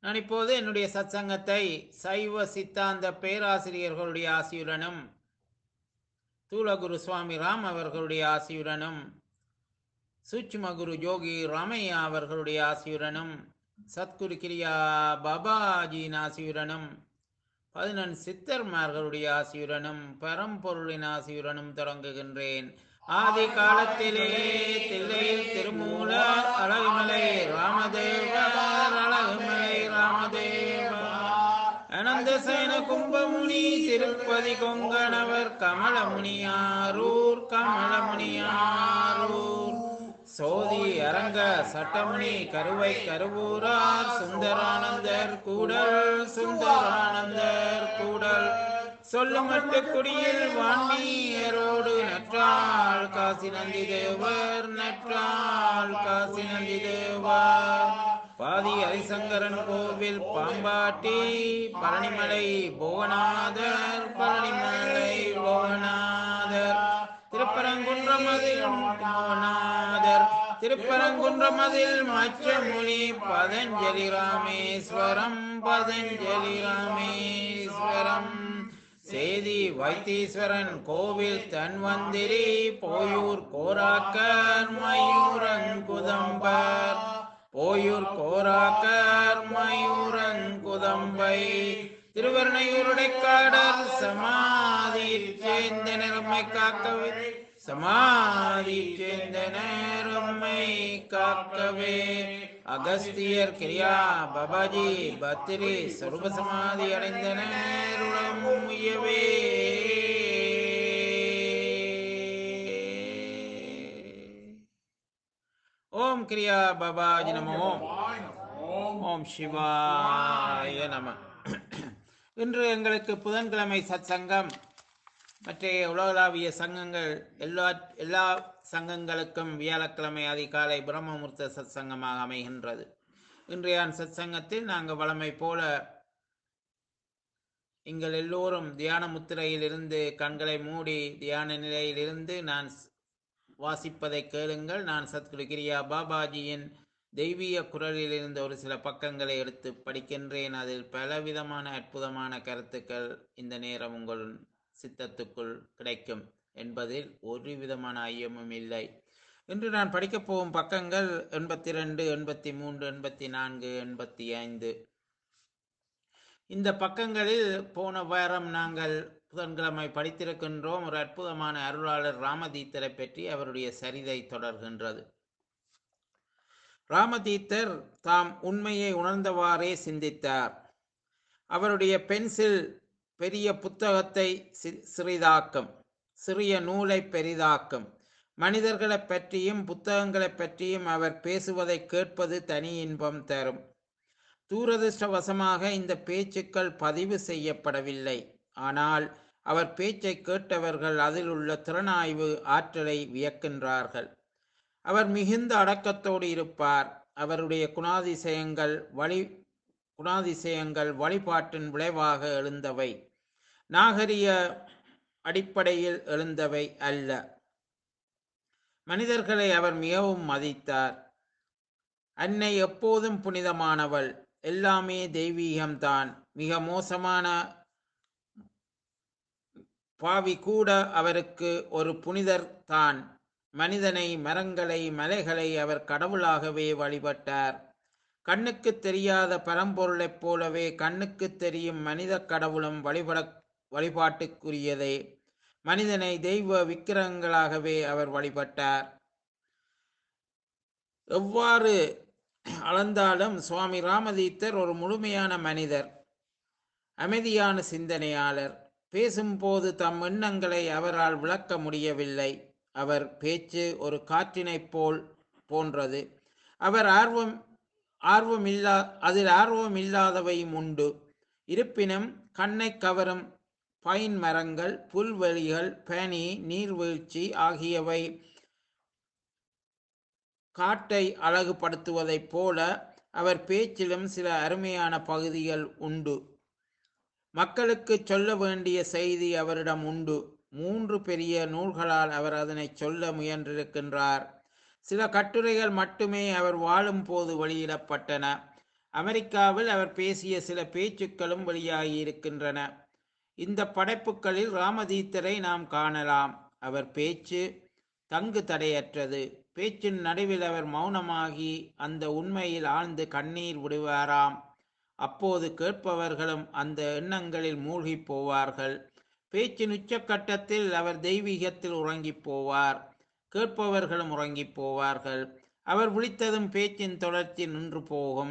நான் இப்போது என்னுடைய சத்சங்கத்தை சைவ சித்தாந்த பேராசிரியர்களுடைய ஆசியுடனும் தூலகுரு சுவாமி ராம் அவர்களுடைய ஆசியுடனும் சூட்சும குரு ஜோகி ராமையா அவர்களுடைய ஆசியுடனும் சத்குரு கிரியா பாபாஜியின் ஆசியுடனும் பதினெண் சித்தர்மார்களுடைய ஆசியுடனும் பரம்பொருளின் ஆசியுடனும் தொடங்குகின்றேன் ஆதி காலத்திலே தில்லையில் திருமூல அழகுமலை ராமதேவர் அழகுமலை ராமதேவர் அனந்த சயன கும்பமுனி திருப்பதி கொங்கணவர் கமலமுனியாரூர் கமலமுனியாரூர் சோதி அரங்க சட்டமுனி கருவை கருவூரார் சுந்தரானந்தர் கூடல் சுந்தரானந்தர் கூடல் சொல்லுமட்டு குடியில் வான்மீயரோடு நற்றாள் காசி நந்தி தேவர் நற்றாள் காசி நந்தி தேவர் பாதி ஹரிசங்கரன் கோவில் பாம்பாட்டி பழனிமலை புவனாதர் பழனிமலை புவனாதர் திருப்பரங்குன்றமதில் புவனாதர் திருப்பரங்குன்றமதில் மச்சமுனி பதஞ்சலி ராமேஸ்வரம் பதஞ்சலி ராமேஸ்வரம் சேதி வைத்தீஸ்வரன் கோவில் தன்வந்திரி போயூர் கோராக்கர் மயூரங்குதம்பர் போயூர் கோராக்கர் மயூரங்குதம்பை திருவருணையூருடைக்காடர் சமாதியில் சேர்ந்த நிறமை காக்கவே சமாதி சேர்ந்த நேரம்மை காக்கவே அகஸ்தியர் கிரியா பபாஜி பத்திரி சொருப சமாதி அடைந்த நேருடன் முயவே ஓம் கிரியா பபாஜி நமோ ஓம் சிவாய நம இன்று எங்களுக்கு புதன்கிழமை சத்சங்கம் மற்றைய உலகளாவிய சங்கங்கள் எல்லா எல்லா சங்கங்களுக்கும் வியாழக்கிழமை அதிகாலை பிரம்மமுர்த்த சத்சங்கமாக அமைகின்றது இன்றைய சத்சங்கத்தில் நாங்கள் வளமை போல எங்கள் எல்லோரும் தியான முத்திரையில் இருந்து கண்களை மூடி தியான நிலையில் இருந்து நான் வாசிப்பதை கேளுங்கள் நான் சத்குரு கிரியா பாபாஜியின் தெய்வீக குரலில் இருந்த ஒரு சில பக்கங்களை எடுத்து படிக்கின்றேன் அதில் பலவிதமான அற்புதமான கருத்துக்கள் இந்த நேரம் உங்கள் சித்தத்துக்குள் கிடைக்கும் என்பதில் ஒரு விதமான ஐயமும் இல்லை இன்று நான் படிக்கப் போகும் பக்கங்கள் எண்பத்தி ரெண்டு எண்பத்தி மூன்று எண்பத்தி நான்கு எண்பத்தி ஐந்து இந்த பக்கங்களில் போன வாரம் நாங்கள் புதன்கிழமை படித்திருக்கின்றோம் ஒரு அற்புதமான அருளாளர் ராமதீத்தரை பற்றி அவருடைய சரிதை தொடர்கின்றது ராமதீத்தர் தாம் உண்மையை உணர்ந்தவாறே சிந்தித்தார் அவருடைய பென்சில் பெரிய புத்தகத்தை சிறிதாக்கும் சிறிய நூலை பெரிதாக்கும் மனிதர்களை பற்றியும் புத்தகங்களை பற்றியும் அவர் பேசுவதை கேட்பது தனி இன்பம் தரும் தூரதிருஷ்டவசமாக இந்த பேச்சுக்கள் பதிவு செய்யப்படவில்லை ஆனால் அவர் பேச்சை கேட்டவர்கள் அதில் உள்ள திறனாய்வு ஆற்றலை வியக்கின்றார்கள் அவர் மிகுந்த அடக்கத்தோடு இருப்பார் அவருடைய குணாதிசயங்கள் வழி குணாதிசயங்கள் வழிபாட்டின் விளைவாக எழுந்தவை நாகரிக அடிப்படையில் எழுந்தவை அல்ல மனிதர்களை அவர் மிகவும் மதித்தார் அன்னை எப்போதும் புனிதமானவள் எல்லாமே தெய்வீகம்தான் மிக மோசமான பாவி கூட அவருக்கு ஒரு புனிதர் தான் மனிதனை மரங்களை மலைகளை அவர் கடவுளாகவே வழிபட்டார் கண்ணுக்கு தெரியாத பரம்பொருளைப் போலவே கண்ணுக்கு தெரியும் மனித கடவுளும் வழிபட வழிபாட்டுக்குரியதே மனிதனை தெய்வ விக்கிரகங்களாகவே அவர் வழிபட்டார் எவ்வாறு அளந்தாலும் சுவாமி ராமதீத்தர் ஒரு முழுமையான மனிதர் அமைதியான சிந்தனையாளர் பேசும்போது தம் எண்ணங்களை அவரால் விளக்க முடியவில்லை அவர் பேச்சு ஒரு காற்றினைப் போல் போன்றது அவர் ஆர்வம் ஆர்வமில்லா அதில் ஆர்வம் இல்லாதவையும் உண்டு இருப்பினும் கண்ணை கவரும் பைன் மரங்கள் புல்வெளிகள் பனி நீர்வீழ்ச்சி ஆகியவை காட்டை அழகுபடுத்துவதைப் போல அவர் பேச்சிலும் சில அருமையான பகுதிகள் உண்டு மக்களுக்கு சொல்ல வேண்டிய செய்தி அவரிடம் உண்டு மூன்று பெரிய நூல்களால் அவர் அதனை சொல்ல முயன்றிருக்கின்றார் சில கட்டுரைகள் மட்டுமே அவர் வாழும் போது வெளியிடப்பட்டன அமெரிக்காவில் அவர் பேசிய சில பேச்சுக்களும் வெளியாகியிருக்கின்றன இந்த படைப்புகளில் ராமதீத்தரை நாம் காணலாம் அவர் பேச்சு தங்கு தடையற்றது பேச்சின் நடுவில் அவர் மௌனமாகி அந்த உண்மையில் ஆழ்ந்து கண்ணீர் விடுவாராம் அப்போது கேட்பவர்களும் அந்த எண்ணங்களில் மூழ்கிப் போவார்கள் பேச்சின் உச்சக்கட்டத்தில் அவர் தெய்வீகத்தில் உறங்கிப் போவார் கேட்பவர்களும் உறங்கிப் போவார்கள் அவர் விழித்ததும் பேச்சின் தொடர்ச்சி நின்று போகும்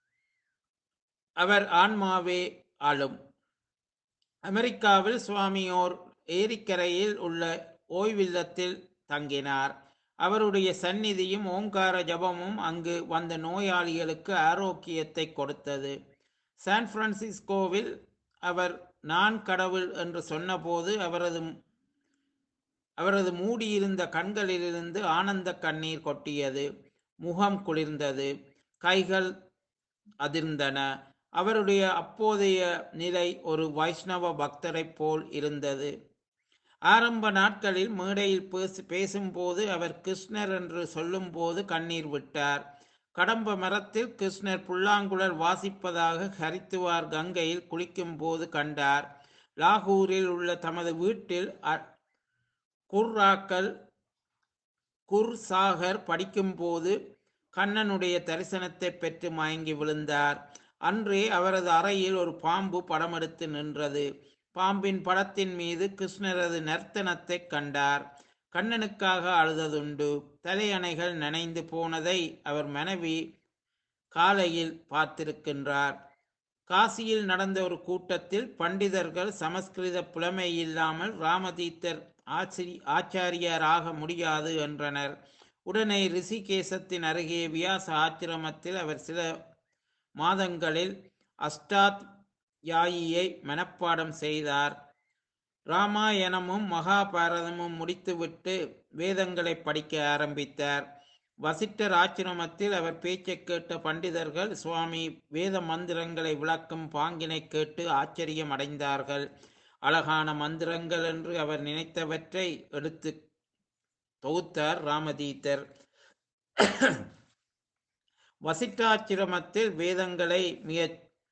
அவர் ஆன்மாவே ஆளும் அமெரிக்காவில் சுவாமியோர் ஏரிக்கரையில் உள்ள ஓய்வில்லத்தில் தங்கினார் அவருடைய சந்நிதியும் ஓங்கார ஜபமும் அங்கு வந்த நோயாளிகளுக்கு ஆரோக்கியத்தை கொடுத்தது சான் பிரான்சிஸ்கோவில் அவர் நான் கடவுள் என்று சொன்னபோது அவரது அவரது மூடியிருந்த கண்களிலிருந்து ஆனந்த கண்ணீர் கொட்டியது முகம் குளிர்ந்தது கைகள் அதிர்ந்தன அவருடைய அப்போதைய நிலை ஒரு வைஷ்ணவ பக்தரைப் போல் இருந்தது ஆரம்ப நாட்களில் மேடையில் பேசு பேசும்போது அவர் கிருஷ்ணர் என்று சொல்லும்போது கண்ணீர் விட்டார் கடம்ப மரத்தில் கிருஷ்ணர் புல்லாங்குழல் வாசிப்பதாக ஹரித்துவார் கங்கையில் குளிக்கும் போது கண்டார் லாகூரில் உள்ள தமது வீட்டில் அ- குர்ராக்கள் குர் சாகர் படிக்கும்போது கண்ணனுடைய தரிசனத்தை பெற்று மயங்கி விழுந்தார் அன்றே அவரது அறையில் ஒரு பாம்பு படமெடுத்து நின்றது பாம்பின் படத்தின் மீது கிருஷ்ணரது நர்த்தனத்தைக் கண்டார் கண்ணனுக்காக அழுததுண்டு தலையணைகள் நனைந்து போனதை அவர் மனைவி காலையில் பார்த்திருக்கின்றார் காசியில் நடந்த ஒரு கூட்டத்தில் பண்டிதர்கள் சமஸ்கிருத புலமை இல்லாமல் ராமதீத்தர் ஆசிரி ஆச்சாரியாராக முடியாது என்றனர் உடனே ரிஷிகேசத்தின் அருகே வியாச ஆச்சிரமத்தில் அவர் சில மாதங்களில் அஷ்டாத் யாயியை மனப்பாடம் செய்தார் ராமாயணமும் மகாபாரதமும் முடித்துவிட்டு வேதங்களை படிக்க ஆரம்பித்தார் வசிட்டர் ஆச்சிரமத்தில் அவர் பேச்சைக் கேட்ட பண்டிதர்கள் சுவாமி வேத மந்திரங்களை விளக்கும் பாங்கினை கேட்டு ஆச்சரியம் அடைந்தார்கள் அழகான மந்திரங்கள் என்று அவர் நினைத்தவற்றை எடுத்து தொகுத்தார் ராமதீத்தர் வசிட்டாச்சிரமத்தில் வேதங்களை மிக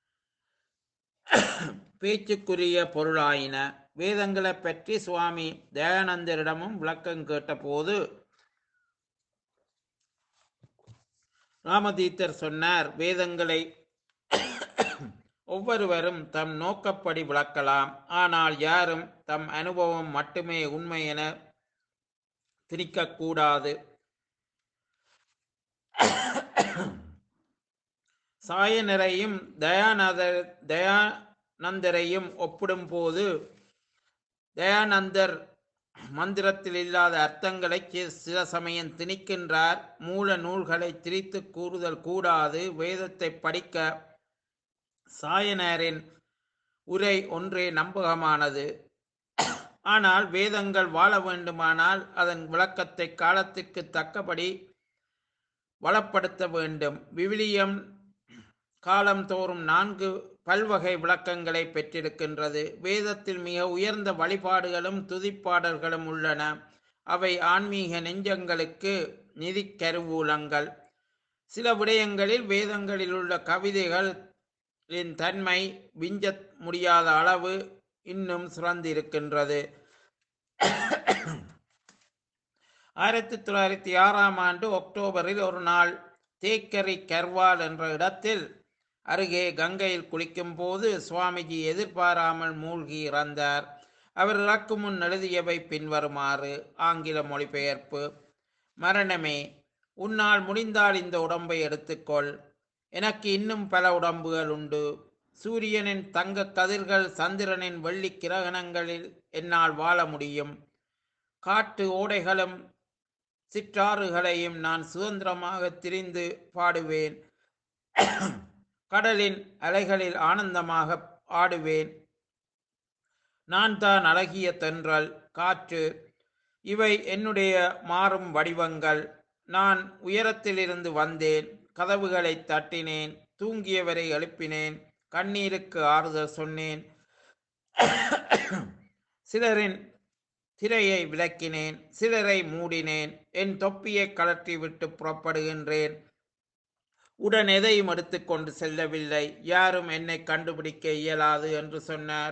பேச்சுக்குரிய பொருளாயின வேதங்களை பற்றி சுவாமி தயானந்தரிடமும் விளக்கம் கேட்டபோது ராமதீத்தர் சொன்னார் வேதங்களை ஒவ்வொருவரும் தம் நோக்கப்படி விளக்கலாம் ஆனால் யாரும் தம் அனுபவம் மட்டுமே உண்மை என திணிக்கக்கூடாது சாயனரையும் தயானந்தர் தயானந்தரையும் ஒப்பிடும்போது தயானந்தர் மந்திரத்தில் இல்லாத அர்த்தங்களை சி- சில சமயம் திணிக்கின்றார் மூல நூல்களை திரித்து கூறுதல் கூடாது வேதத்தை படிக்க சாயனரின் உரை ஒன்றே நம்பகமானது ஆனால் வேதங்கள் வாழ வேண்டுமானால் அதன் விளக்கத்தை காலத்திற்கு தக்கபடி வளப்படுத்த வேண்டும் விவிலியம் காலந்தோறும் நான்கு பல்வகை விளக்கங்களை பெற்றிருக்கின்றது வேதத்தில் மிக உயர்ந்த வழிபாடுகளும் துதிப்பாடல்களும் உள்ளன அவை ஆன்மீக நெஞ்சங்களுக்கு நிதி கருவூலங்கள் சில விடயங்களில் வேதங்களில் உள்ள கவிதைகளின் தன்மை விஞ்ச முடியாத அளவு இன்னும் சிறந்திருக்கின்றது ஆயிரத்தி தொள்ளாயிரத்தி ஆறாம் ஆண்டு அக்டோபரில் ஒரு நாள் தேக்கரி கர்வால் என்ற இடத்தில் அருகே கங்கையில் குளிக்கும்போது சுவாமிஜி எதிர்பாராமல் மூழ்கி இறந்தார் அவர் இறக்கும் முன் எழுதியவை பின்வருமாறு ஆங்கில மொழிபெயர்ப்பு மரணமே உன்னால் முடிந்தால் இந்த உடம்பை எடுத்துக்கொள் எனக்கு இன்னும் பல உடம்புகள் உண்டு சூரியனின் தங்க கதிர்கள் சந்திரனின் வெள்ளி கிரகணங்களில் என்னால் வாழ முடியும் காட்டு ஓடைகளும் சிற்றாறுகளையும் நான் சுதந்திரமாக திரிந்து பாடுவேன் கடலின் அலைகளில் ஆனந்தமாக ஆடுவேன் நான் தான் அழகிய தென்றல் காற்று இவை என்னுடைய மாறும் வடிவங்கள் நான் உயரத்திலிருந்து வந்தேன் கதவுகளை தட்டினேன் தூங்கியவரை எழுப்பினேன் கண்ணீருக்கு ஆறுதல் சொன்னேன் சிலரின் திரையை விளக்கினேன் சிலரை மூடினேன் என் தொப்பியை கழற்றி விட்டு புறப்படுகின்றேன் உடன் எதையும் எடுத்துக்கொண்டு செல்லவில்லை யாரும் என்னை கண்டுபிடிக்க இயலாது என்று சொன்னார்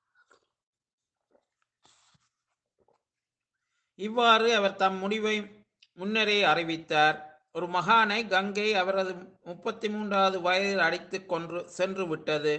இவ்வாறு அவர் தம் முடிவை முன்னரே அறிவித்தார் ஒரு மகானை கங்கை அவரது முப்பத்தி மூன்றாவது வயதில் அடித்து கொன்று சென்று விட்டது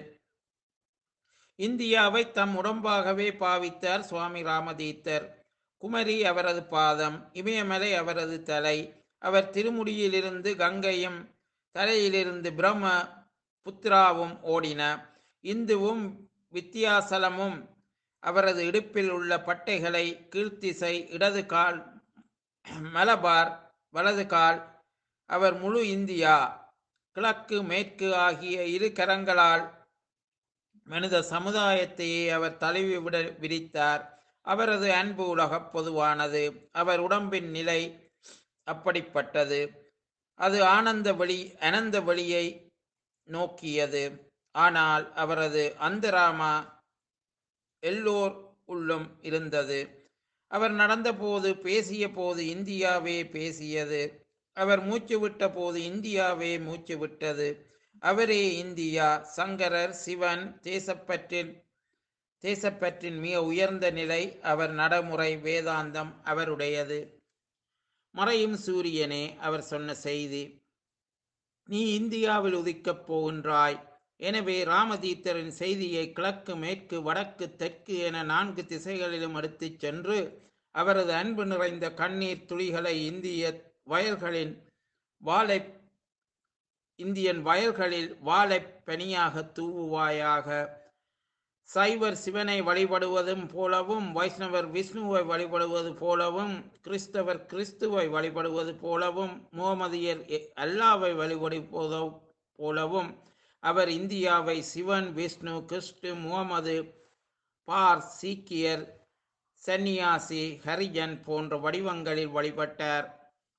இந்தியாவை தம் உடம்பாகவே பாவித்தார் சுவாமி ராமதீத்தர் குமரி அவரது பாதம் இமயமலை அவரது தலை அவர் திருமுடியிலிருந்து கங்கையும் தலையிலிருந்து பிரம்ம புத்ராவும் ஓடின இந்துவும் வித்தியாசலமும் அவரது இடுப்பில் உள்ள பட்டைகளை கீழ்த்திசை இடது கால் மலபார் வலது கால் அவர் முழு இந்தியா கிழக்கு மேற்கு ஆகிய இரு கரங்களால் மனித சமுதாயத்தையே அவர் தழுவி விட விரித்தார் அவரது அன்பு உலகப் பொதுவானது அவர் உடம்பின் நிலை அப்படிப்பட்டது அது ஆனந்த வெளி அனந்த வெளியை நோக்கியது ஆனால் அவரது அந்தராமா எல்லோர் உள்ளும் இருந்தது அவர் நடந்தபோது பேசிய போது இந்தியாவே பேசியது அவர் மூச்சு விட்ட போது இந்தியாவே மூச்சு விட்டது அவரே இந்தியா சங்கரர் சிவன் தேசப்பற்றின் தேசப்பற்றின் மிக உயர்ந்த நிலை அவர் நடைமுறை வேதாந்தம் அவருடையது மறையும் சூரியனே அவர் சொன்ன செய்தி நீ இந்தியாவில் உதிக்கப் போகின்றாய் எனவே ராமதீத்தரின் செய்தியை கிழக்கு மேற்கு வடக்கு தெற்கு என நான்கு திசைகளிலும் எடுத்துச் சென்று அவரது அன்பு நிறைந்த கண்ணீர் துளிகளை இந்திய வயல்களின் வாழை இந்தியன் வயல்களில் வாழை பனியாக தூவுவாயாக சைவர் சிவனை வழிபடுவதும் போலவும் வைஷ்ணவர் விஷ்ணுவை வழிபடுவது போலவும் கிறிஸ்தவர் கிறிஸ்துவை வழிபடுவது போலவும் முகமதியர் அல்லாவை வழிபடுவதோ போலவும் அவர் இந்தியாவை சிவன் விஷ்ணு கிறிஸ்து முகமது பார் சீக்கியர் சன்னியாசி ஹரிஜன் போன்ற வடிவங்களில் வழிபட்டார்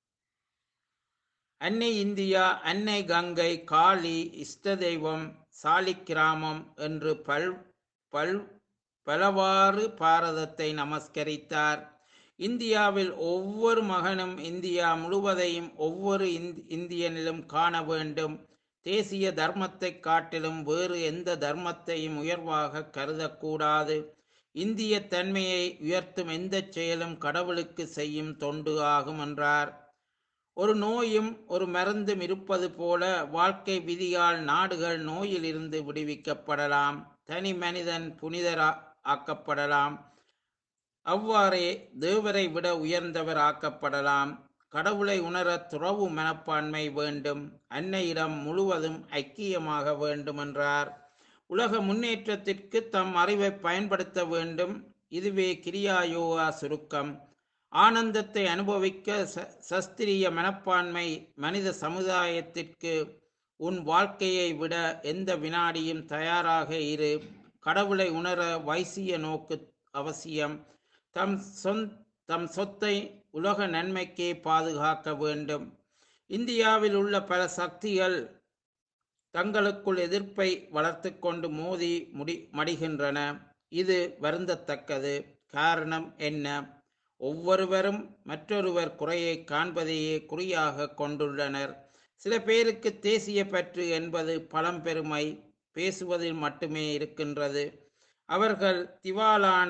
அன்னை இந்தியா அன்னை கங்கை காளி இஷ்ட தெய்வம் சாலிக்கிராமம் என்று பல் பல் பலவாறு பாரதத்தை நமஸ்கரித்தார் இந்தியாவில் ஒவ்வொரு மகனும் இந்தியா முழுவதையும் ஒவ்வொரு இந்தியனிலும் காண வேண்டும் தேசிய தர்மத்தை காட்டிலும் வேறு எந்த தர்மத்தையும் உயர்வாக கருதக்கூடாது இந்திய தன்மையை உயர்த்தும் எந்த செயலும் கடவுளுக்கு செய்யும் தொண்டு ஆகும் என்றார் ஒரு நோயும் ஒரு மருந்தும் இருப்பது போல வாழ்க்கை விதியால் நாடுகள் நோயிலிருந்து விடுவிக்கப்படலாம் தனி மனிதன் புனிதரா ஆக்கப்படலாம் அவ்வாறே தேவரை விட உயர்ந்தவர் ஆக்கப்படலாம் கடவுளை உணர துறவு மனப்பான்மை வேண்டும் அன்னையிடம் முழுவதும் ஐக்கியமாக வேண்டும் என்றார் உலக முன்னேற்றத்திற்கு தம் அறிவை பயன்படுத்த வேண்டும் இதுவே கிரியா யோகா சுருக்கம் ஆனந்தத்தை அனுபவிக்க சஸ்திரிய மனப்பான்மை மனித சமுதாயத்திற்கு உன் வாழ்க்கையை விட எந்த வினாடியும் தயாராக இரு கடவுளை உணர வைசிய நோக்கு அவசியம் தம் சொந் தம் சொத்தை உலக நன்மைக்கே பாதுகாக்க வேண்டும் இந்தியாவில் உள்ள பல சக்திகள் தங்களுக்குள் எதிர்ப்பை வளர்த்து கொண்டு மோதி முடி மடிகின்றன இது வருந்தத்தக்கது காரணம் என்ன ஒவ்வொருவரும் மற்றொருவர் குறையை காண்பதையே குறியாக கொண்டுள்ளனர் சில பேருக்கு தேசிய பற்று என்பது பழம்பெருமை பேசுவதில் மட்டுமே இருக்கின்றது அவர்கள் திவாலான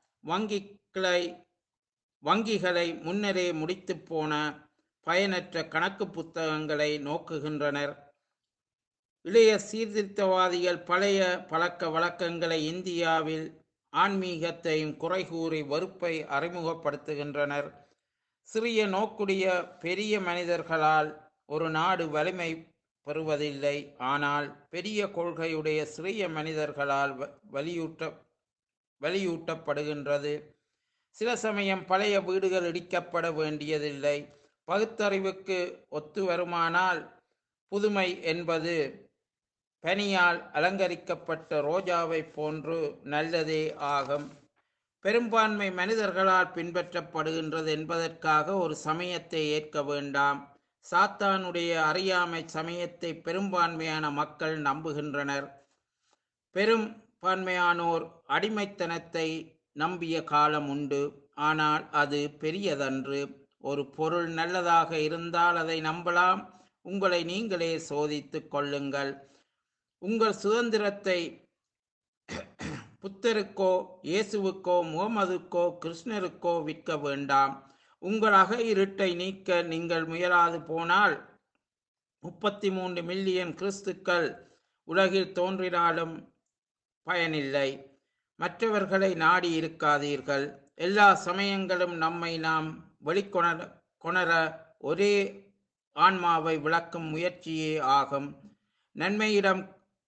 வங்கிகளை வங்கிகளை முன்னரே முடித்து போன பயனற்ற கணக்கு புத்தகங்களை நோக்குகின்றனர் இளைய சீர்திருத்தவாதிகள் பழைய பழக்க வழக்கங்களை இந்தியாவில் ஆன்மீகத்தையும் குறை கூறி வெறுப்பை அறிமுகப்படுத்துகின்றனர் சிறிய நோக்குடைய பெரிய மனிதர்களால் ஒரு நாடு வலிமை பெறுவதில்லை ஆனால் பெரிய கொள்கையுடைய சிறிய மனிதர்களால் வலியூட்ட வலியூட்டப்படுகின்றது சில சமயம் பழைய வீடுகள் இடிக்கப்பட வேண்டியதில்லை பகுத்தறிவுக்கு ஒத்து வருமானால் புதுமை என்பது பனியால் அலங்கரிக்கப்பட்ட ரோஜாவை போன்று நல்லதே ஆகும் பெரும்பான்மை மனிதர்களால் பின்பற்றப்படுகின்றது என்பதற்காக ஒரு சமயத்தை ஏற்க வேண்டாம் சாத்தானுடைய அறியாமை சமயத்தை பெரும்பான்மையான மக்கள் நம்புகின்றனர் பெரும்பான்மையானோர் அடிமைத்தனத்தை நம்பிய காலம் உண்டு ஆனால் அது பெரியதன்று ஒரு பொருள் நல்லதாக இருந்தால் அதை நம்பலாம் உங்களை நீங்களே சோதித்துக் கொள்ளுங்கள் உங்கள் சுதந்திரத்தை புத்தருக்கோ இயேசுவுக்கோ முகமதுக்கோ கிருஷ்ணருக்கோ விற்க வேண்டாம் உங்கள் அக இருட்டை நீக்க நீங்கள் முயலாது போனால் முப்பத்தி மூன்று மில்லியன் கிறிஸ்துக்கள் உலகில் தோன்றினாலும் பயனில்லை மற்றவர்களை நாடி இருக்காதீர்கள் எல்லா சமயங்களும் நம்மை நாம் வெளிக்கொணர கொணர ஒரே ஆன்மாவை விளக்கும் முயற்சியே ஆகும் நன்மையிடம்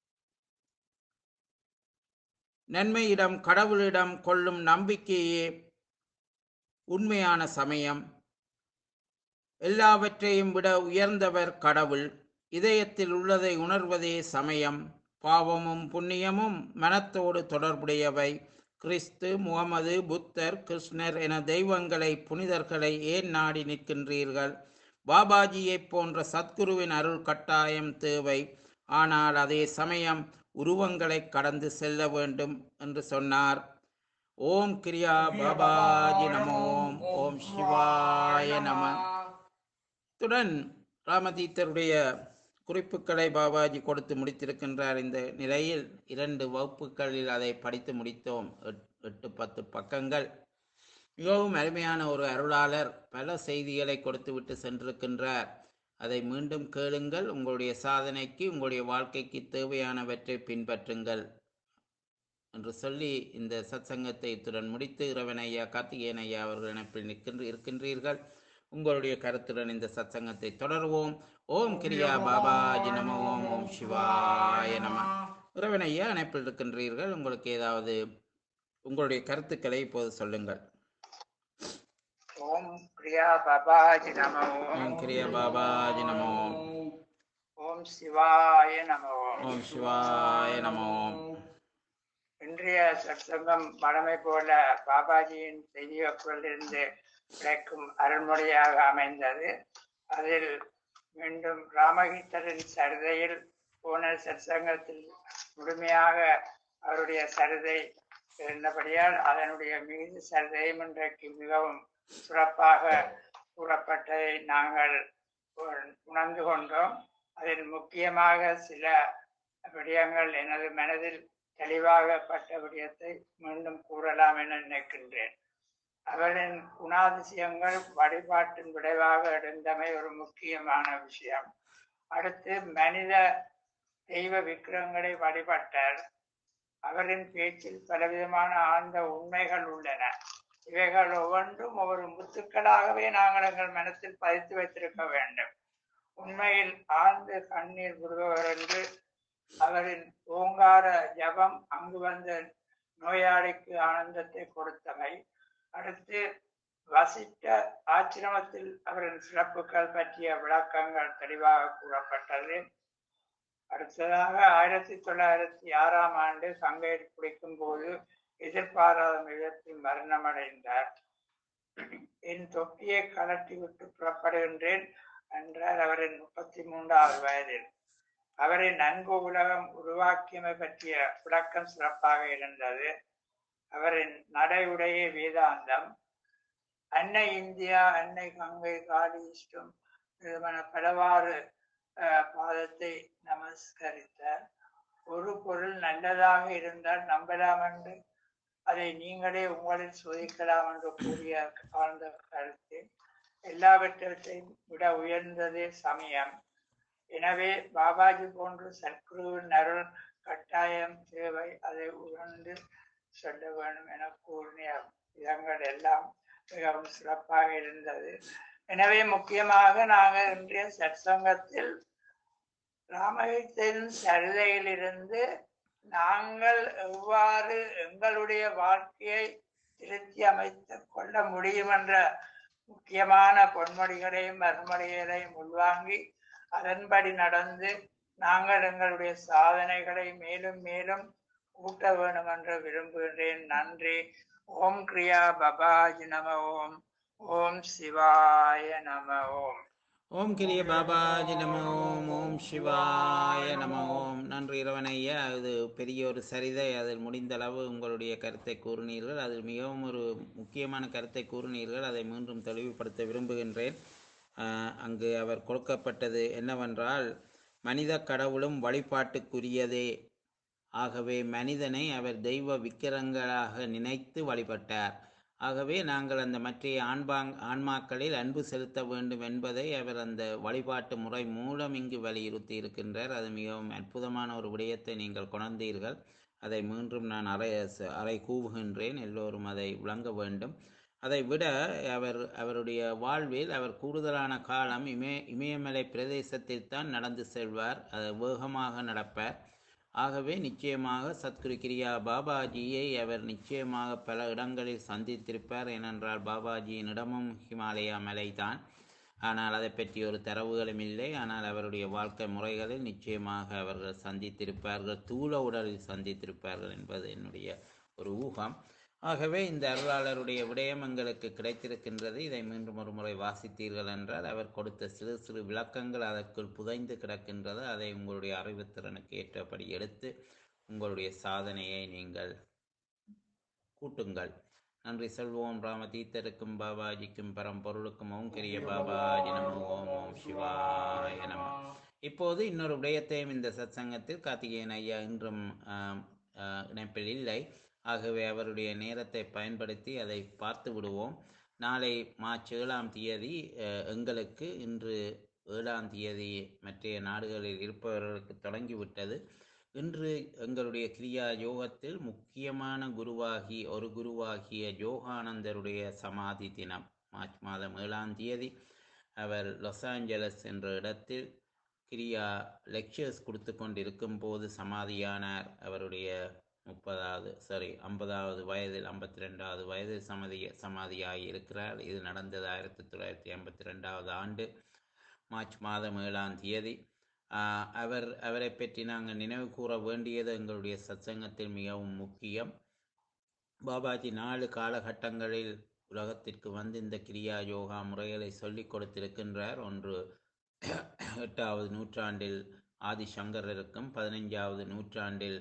நன்மையிடம் கடவுளிடம் கொள்ளும் நம்பிக்கையே உண்மையான சமயம் எல்லாவற்றையும் விட உயர்ந்தவர் கடவுள் இதயத்தில் உள்ளதை உணர்வதே சமயம் பாவமும் புண்ணியமும் மனத்தோடு தொடர்புடையவை கிறிஸ்து முகமது புத்தர் கிருஷ்ணர் என தெய்வங்களை புனிதர்களை ஏன் நாடி நிற்கின்றீர்கள் பாபாஜியைப் போன்ற சத்குருவின் அருள் கட்டாயம் தேவை ஆனால் அதே சமயம் உருவங்களை கடந்து செல்ல வேண்டும் என்று சொன்னார் ஓம் கிரியா பாபாஜி நமோம் ஓம் சிவாய நம இத்துடன் ராமதீத்தருடைய குறிப்புகளை பாபாஜி கொடுத்து முடித்திருக்கின்றார் இந்த நிலையில் இரண்டு வகுப்புகளில் அதை படித்து முடித்தோம் எட்- எட்டு பத்து பக்கங்கள் மிகவும் அருமையான ஒரு அருளாளர் பல செய்திகளை கொடுத்துவிட்டு சென்றிருக்கின்றார் அதை மீண்டும் கேளுங்கள் உங்களுடைய சாதனைக்கு உங்களுடைய வாழ்க்கைக்கு தேவையானவற்றை பின்பற்றுங்கள் என்று சொல்லி இந்த சத்சங்கத்தை இத்துடன் முடித்து இறைவன் ஐயா கார்த்திகேயன் ஐயா அவர்கள் இணைப்பில் நிற்கின்ற இருக்கின்றீர்கள் உங்களுடைய கருத்துடன் இந்த சத்சங்கத்தை தொடர்வோம் ஓம் கிரியா பாபாஜி நம ஓம் ஓம் சிவாய நம இறைவன் ஐயா இணைப்பில் இருக்கின்றீர்கள் உங்களுக்கு ஏதாவது உங்களுடைய கருத்துக்களை இப்போது சொல்லுங்கள் ஓம் பிரியா பாபாஜி நம ஓம் கிரியா பாபாஜி நமோ ஓம் சிவாய நம ஓம் சிவாய நமோ இன்றைய சற்சங்கம் வழமை போல பாபாஜியின் செய்தியிலிருந்து கிடைக்கும் அருள்மொழியாக அமைந்தது அதில் மீண்டும் ராமகீதரின் சரிதையில் போன சற்சங்கத்தில் முழுமையாக அவருடைய சரிதை இருந்தபடியால் அதனுடைய மீது சரிதையும் இன்றைக்கு மிகவும் சிறப்பாக கூறப்பட்டதை நாங்கள் உண- உணர்ந்து கொண்டோம் அதில் முக்கியமாக சில விடயங்கள் எனது மனதில் தெளிவாகப்பட்ட விடயத்தை மீண்டும் கூறலாம் என நினைக்கின்றேன் அவரின் குணாதிசயங்கள் வழிபாட்டின் விளைவாக எழுந்தமை ஒரு முக்கியமான விஷயம் அடுத்து மனித தெய்வ விக்கிரகங்களை வழிபட்டார் அவரின் பேச்சில் பலவிதமான ஆழ்ந்த உண்மைகள் உள்ளன இவைகள் ஒவ்வொன்றும் ஒவ்வொரு முத்துக்களாகவே நாங்கள் எங்கள் மனத்தில் பதித்து வைத்திருக்க வேண்டும் உண்மையில் ஆழ்ந்து கண்ணீர் விடுபவர் என்று அவரின் ஓங்கார ஜபம் அங்கு வந்த நோயாளிக்கு ஆனந்தத்தை கொடுத்தவை அடுத்து வசிட்ட ஆச்சிரமத்தில் அவரின் சிறப்புகள் பற்றிய விளக்கங்கள் தெளிவாக கூறப்பட்டது அடுத்ததாக ஆயிரத்தி தொள்ளாயிரத்தி ஆறாம் ஆண்டு கங்கையில் குளிக்கும் போது எதிர்பாராத விதத்தில் மரணமடைந்தார் என் தொப்பியை கலட்டி விட்டு புறப்படுகின்றேன் என்றார் அவரின் முப்பத்தி மூன்றாவது வயதில் அவரை நன்கு உலகம் உருவாக்கியமை பற்றிய விளக்கம் சிறப்பாக இருந்தது அவரின் நடை உடையே வேதாந்தம் அன்னை இந்தியா அன்னை கங்கை காளி இஷ்டம் இதுமான பலவாறு அஹ், பாதத்தை நமஸ்கரித்தார் ஒரு பொருள் நல்லதாக இருந்தால் நம்பலாம் என்று அதை நீங்களே உங்களில் சோதிக்கலாம் என்று கூறிய ஆழ்ந்த கருத்து எல்லாவற்றையும் விட உயர்ந்ததே சமயம் எனவே பாபாஜி போன்று சத்குருவின் அருள் கட்டாயம் தேவை அதை உணர்ந்து சொல்ல வேண்டும் என கூறிய விதங்கள் எல்லாம் மிகவும் சிறப்பாக இருந்தது எனவே முக்கியமாக நாங்கள் இன்றைய சற்சங்கத்தில் ராமகிருஷ்ணன் சரிதையிலிருந்து நாங்கள் எவ்வாறு எங்களுடைய வாழ்க்கையை திருத்தி அமைத்துக் கொள்ள முடியும் என்ற முக்கியமான பொன்மொழிகளையும் மறுமொழிகளையும் உள்வாங்கி அதன்படி நடந்து நாங்கள் எங்களுடைய சாதனைகளை மேலும் மேலும் கூட்ட வேண்டும் என்று விரும்புகின்றேன் நன்றி ஓம் கிரியா பபாஜி நம ஓம் ஓம் சிவாய நம ஓம் ஓம் கிரிய பாபாஜி நம ஓம் ஓம் சிவாய நம ஓம் நன்றி இரவனையா அது பெரிய ஒரு சரிதை அதில் முடிந்த அளவு உங்களுடைய கருத்தை கூறினீர்கள் அதில் மிகவும் ஒரு முக்கியமான கருத்தை கூறினீர்கள் அதை மீண்டும் தெளிவுபடுத்த விரும்புகின்றேன் ஆஹ் அங்கு அவர் கொடுக்கப்பட்டது என்னவென்றால் மனித கடவுளும் வழிபாட்டுக்குரியதே ஆகவே மனிதனை அவர் தெய்வ விக்கிரங்களாக நினைத்து வழிபட்டார் ஆகவே நாங்கள் அந்த மற்ற ஆண்பாங் ஆன்மாக்களில் அன்பு செலுத்த வேண்டும் என்பதை அவர் அந்த வழிபாட்டு முறை மூலம் இங்கு வலியுறுத்தி இருக்கின்றார் அது மிகவும் அற்புதமான ஒரு விடயத்தை நீங்கள் கொணர்ந்தீர்கள் அதை மீண்டும் நான் அறை அறை கூவுகின்றேன் எல்லோரும் அதை விளங்க வேண்டும் அதை விட அவர் அவருடைய வாழ்வில் அவர் கூடுதலான காலம் இமய இமயமலை பிரதேசத்தில் தான் நடந்து செல்வார் அது வேகமாக நடப்பார் ஆகவே நிச்சயமாக சத்குரு கிரியா பாபாஜியை அவர் நிச்சயமாக பல இடங்களில் சந்தித்திருப்பார் ஏனென்றால் பாபாஜியின் இடமும் ஹிமாலயா மலைதான் ஆனால் அதை பற்றி ஒரு தரவுகளும் இல்லை ஆனால் அவருடைய வாழ்க்கை முறைகளில் நிச்சயமாக அவர்கள் சந்தித்திருப்பார்கள் தூள உடலில் சந்தித்திருப்பார்கள் என்பது என்னுடைய ஒரு ஊகம் ஆகவே இந்த அருளாளருடைய விடயம் எங்களுக்கு கிடைத்திருக்கின்றது இதை மீண்டும் ஒரு முறை வாசித்தீர்கள் என்றால் அவர் கொடுத்த சிறு சிறு விளக்கங்கள் அதற்குள் புதைந்து கிடக்கின்றது அதை உங்களுடைய அறிவுத்திறனுக்கு ஏற்றபடி எடுத்து உங்களுடைய சாதனையை நீங்கள் கூட்டுங்கள் நன்றி செல்வோம் ராமதீத்தருக்கும் பாபாஜிக்கும் பரம்பொருளுக்கும் ஓம் கிரிய பாபாஜி நமோ ஓம் ஓம் சிவாய நம இப்போது இன்னொரு விடயத்தையும் இந்த சத்சங்கத்தில் கார்த்திகேயன் ஐயா இன்றும் ஆம், ஆ, இணைப்பில் இல்லை ஆகவே அவருடைய நேரத்தை பயன்படுத்தி அதை பார்த்து விடுவோம் நாளை மார்ச் ஏழாம் தேதி அஹ், எங்களுக்கு இன்று ஏழாம் தேதி மற்ற நாடுகளில் இருப்பவர்களுக்கு தொடங்கிவிட்டது இன்று எங்களுடைய கிரியா யோகத்தில் முக்கியமான குருவாகி ஒரு குருவாகிய யோகானந்தருடைய சமாதி தினம் மார்ச் மாதம் ஏழாம் தேதி அவர் லாஸ் ஏஞ்சலஸ் என்ற இடத்தில் கிரியா லெக்சர்ஸ் கொடுத்து கொண்டிருக்கும் போது சமாதியானார் அவருடைய முப்பதாவது சாரி ஐம்பதாவது வயதில் ஐம்பத்தி ரெண்டாவது வயதில் சமதி சமாதியாகி இருக்கிறார் இது நடந்தது ஆயிரத்தி தொள்ளாயிரத்தி ஐம்பத்தி ரெண்டாவது ஆண்டு மார்ச் மாதம் ஏழாம் தேதி ஆஹ் அவர் அவரை பற்றி நாங்கள் நினைவு கூற வேண்டியது எங்களுடைய சத்சங்கத்தில் மிகவும் முக்கியம் பாபாஜி நாலு காலகட்டங்களில் உலகத்திற்கு வந்து இந்த கிரியா யோகா முறைகளை சொல்லிக் கொடுத்திருக்கின்றார் ஒன்று எட்டாவது நூற்றாண்டில் ஆதிசங்கரருக்கும் பதினைஞ்சாவது நூற்றாண்டில்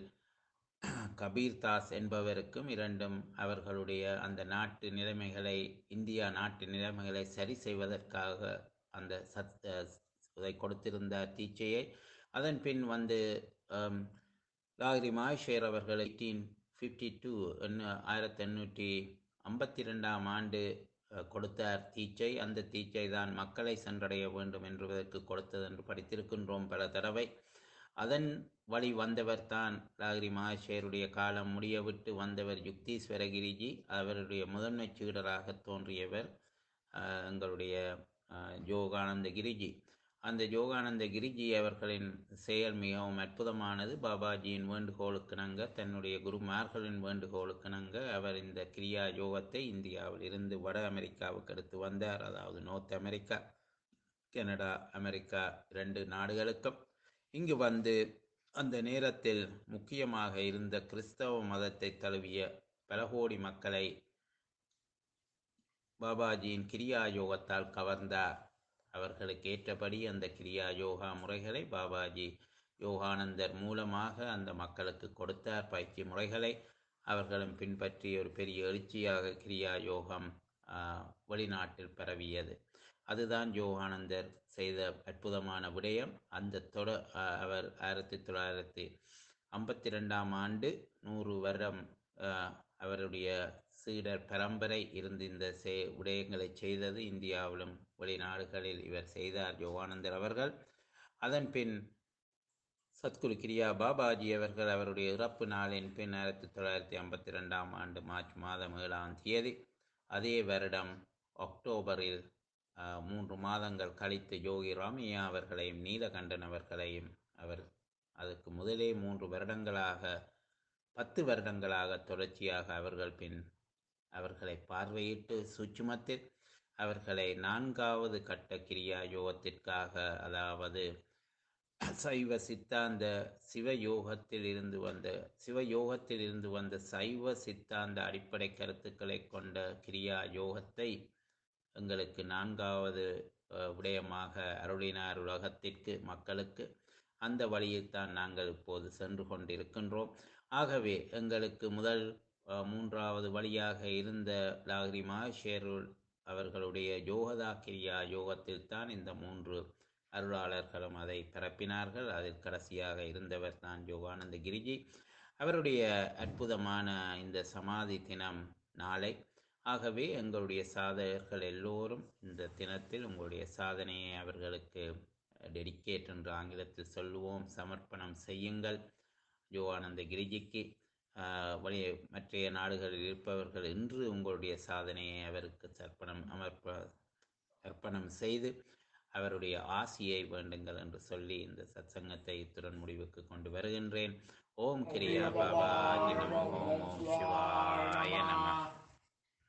கபீர்தாஸ் என்பவருக்கும் இரண்டும் அவர்களுடைய அந்த நாட்டு நிலைமைகளை இந்தியா நாட்டு நிலைமைகளை சரி செய்வதற்காக அந்த சத் அஹ் இதை கொடுத்திருந்த டீச்சையை அதன் பின் வந்து ஆம், லாகிரி மாயேஷர் அவர்கள் எயிட்டீன் ஃபிஃப்டி டூ ஆயிரத்தி எண்ணூற்றி ஐம்பத்தி ரெண்டாம் ஆண்டு அஹ், கொடுத்தார் தீச்சை அந்த தீச்சை தான் மக்களை சென்றடைய வேண்டும் என்பதற்கு கொடுத்தது என்று படித்திருக்கின்றோம் பல தடவை அதன் வழி வந்தவர் தான் லாகிரி மாஹேஷருடைய காலம் முடியவிட்டு வந்தவர் யுக்தீஸ்வரகிரிஜி அவருடைய முதன்மை சீடராக தோன்றியவர் அஹ், எங்களுடைய அஹ், யோகானந்த கிரிஜி அந்த யோகானந்த கிரிஜி அவர்களின் செயல் மிகவும் அற்புதமானது பாபாஜியின் வேண்டுகோளுக்கிணங்க தன்னுடைய குருமார்களின் வேண்டுகோளுக்கிணங்க அவர் இந்த கிரியா யோகத்தை இந்தியாவில் இருந்து வட அமெரிக்காவுக்கு எடுத்து வந்தார் அதாவது நோர்த் அமெரிக்கா கனடா அமெரிக்கா இரண்டு நாடுகளுக்கும் இங்கு வந்து அந்த நேரத்தில் முக்கியமாக இருந்த கிறிஸ்தவ மதத்தை தழுவிய பல கோடி மக்களை பாபாஜியின் கிரியா யோகத்தால் கவர்ந்தார் அவர்களுக்கு ஏற்றபடி அந்த கிரியா யோகா முறைகளை பாபாஜி யோகானந்தர் மூலமாக அந்த மக்களுக்கு கொடுத்தார் பயிற்சி முறைகளை அவர்களும் பின்பற்றி ஒரு பெரிய எழுச்சியாக கிரியா யோகம் ஆஹ், வெளிநாட்டில் பரவியது அதுதான் யோகானந்தர் செய்த அற்புதமான விடயம் அந்த தொட ஆஹ், அவர் ஆயிரத்தி தொள்ளாயிரத்தி ஐம்பத்தி ரெண்டாம் ஆண்டு நூறு வருடம் ஆஹ், அவருடைய சீடர் பரம்பரை இருந்து இந்த செ விடயங்களை செய்தது இந்தியாவிலும் வெளிநாடுகளில் இவர் செய்தார் யோகானந்தர் அவர்கள் அதன் பின் சத்குரு கிரியா பாபாஜி அவர்கள் அவருடைய இறப்பு நாளின் பின் ஆயிரத்தி தொள்ளாயிரத்தி ஐம்பத்தி ரெண்டாம் ஆண்டு மார்ச் மாதம் ஏழாம் தேதி அதே வருடம் அக்டோபரில் ஆஹ், மூன்று மாதங்கள் கழித்து யோகி ராமையா அவர்களையும் நீலகண்டன் அவர்களையும் அவர் அதற்கு முதலே மூன்று வருடங்களாக பத்து வருடங்களாக தொடர்ச்சியாக அவர்கள் பின் அவர்களை பார்வையிட்டு சூட்சுமத்தில் அவர்களை நான்காவது கட்ட கிரியா யோகத்திற்காக அதாவது சைவ சித்தாந்த சிவயோகத்தில் இருந்து வந்த சிவயோகத்தில் இருந்து வந்த சைவ சித்தாந்த அடிப்படை கருத்துக்களை கொண்ட கிரியா யோகத்தை எங்களுக்கு நான்காவது அஹ், விடயமாக அருளினார் உலகத்திற்கு மக்களுக்கு அந்த வழியில் தான் நாங்கள் இப்போது சென்று கொண்டிருக்கின்றோம் ஆகவே எங்களுக்கு முதல் அஹ், மூன்றாவது வழியாக இருந்த லாகிரி மகேஷருள் அவர்களுடைய யோகதா கிரியா யோகத்தில் தான் இந்த மூன்று அருளாளர்களும் அதை பரப்பினார்கள் அதில் கடைசியாக இருந்தவர் தான் யோகானந்த கிரிஜி அவருடைய அற்புதமான இந்த சமாதி தினம் நாளை ஆகவே எங்களுடைய சாதகர்கள் எல்லோரும் இந்த தினத்தில் உங்களுடைய சாதனையை அவர்களுக்கு டெடிகேட் என்று ஆங்கிலத்தில் சொல்லுவோம் சமர்ப்பணம் செய்யுங்கள் யோகானந்த கிரிஜிக்கு ஆஹ், வழி மற்றைய நாடுகளில் இருப்பவர்கள் இன்று உங்களுடைய சாதனையை அவருக்கு சர்ப்பணம் அமர்ப்ப அர்ப்பணம் செய்து அவருடைய ஆசியை வேண்டுங்கள் என்று சொல்லி இந்த சத்சங்கத்தை இத்துடன் முடிவுக்கு கொண்டு வருகின்றேன் ஓம் கிரியா பாபா நமோ ஓம் சிவாய நம